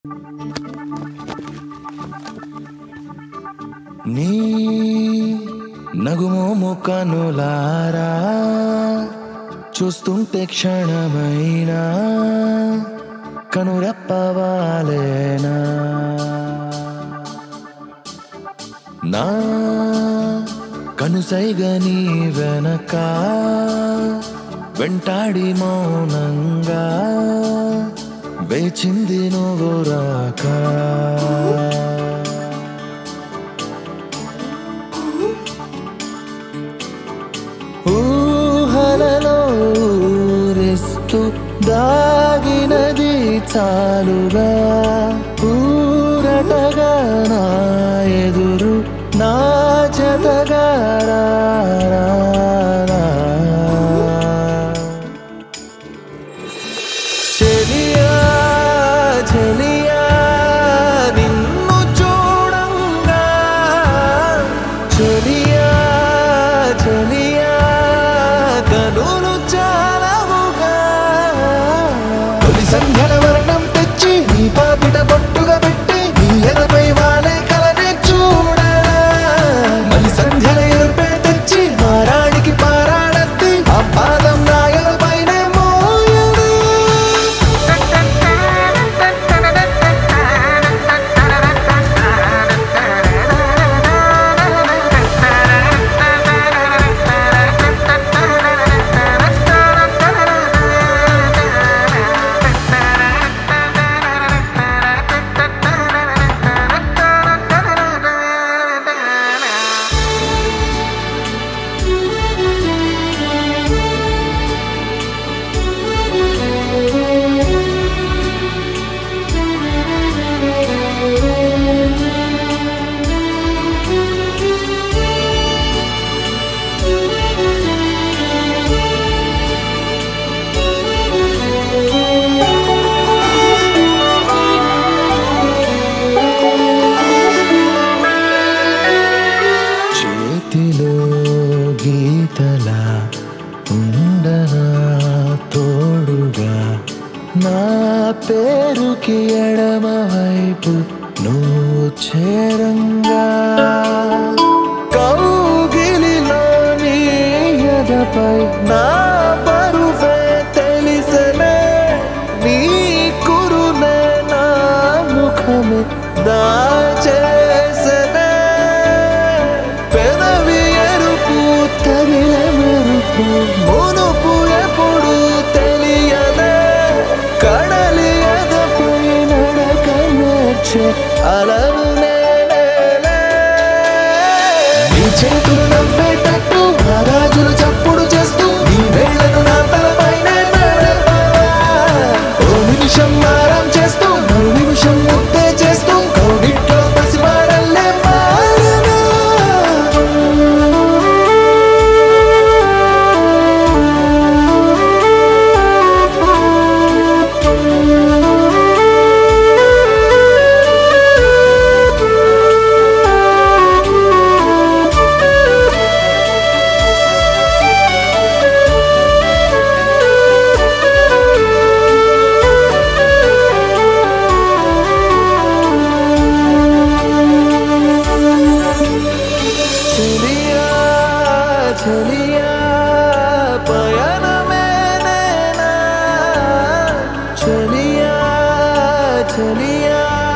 నీ నగుమోము కనులారా చూస్తుంటే క్షణమైనా కనురెప్పవాలేనా నా కనుసైగ నీ వెనక వెంటాడి మౌనంగా వేచింది నువ్వు రాక ఊహలలో ఊరిస్తూ దాగినది చాలుగా ఊరటగా నా ఎదురు నా జతగా రా, రా, రా. చెలియా చెలియా నిన్ను చూడంగా చెలియా చెలియా కనులు చాలవుగా తొలి సంధ్యల వర్ణం తెచ్చి నీ పాపిట బొట్టుగా పెట్టి నీ ఎనపై వాలే కలనే చూడరా మలి సంధ్యల ఎరుపే తెచ్చి మారాడికి పారాడద్ది ఆ పాదం నాయల పైనే మోయడు చేతిలో గీతలా ఉండనా తోడుగా నా పేరుకి ఎడమ వైపు నువ్వు చేరంగా కౌగిలిలో నీ ఎదపై నా పరువే తెలిసనే నీ కురునే నా ముఖమే దాచేసనే పెదవి ఎరుపు తగిల మెరుపు మునుపు ఎప్పుడు తెలియదే కడలి ఎదపై నడక నేర్చే అలలు నేనేలే. నీ చేతులు నవ్వేటట్టు నా రాజులు చప్పుడు చేస్తూ నీ వేళ్లను నా తలపైనే నడపవా? ఓ నిమిషం మారం చేస్తూ మరో నిమిషం ముద్దే చేస్తూ కౌగిట్లో పసివాడల్లే మారనా చెలియా చెలియా పయనమే నేనా చెలియా చెలియా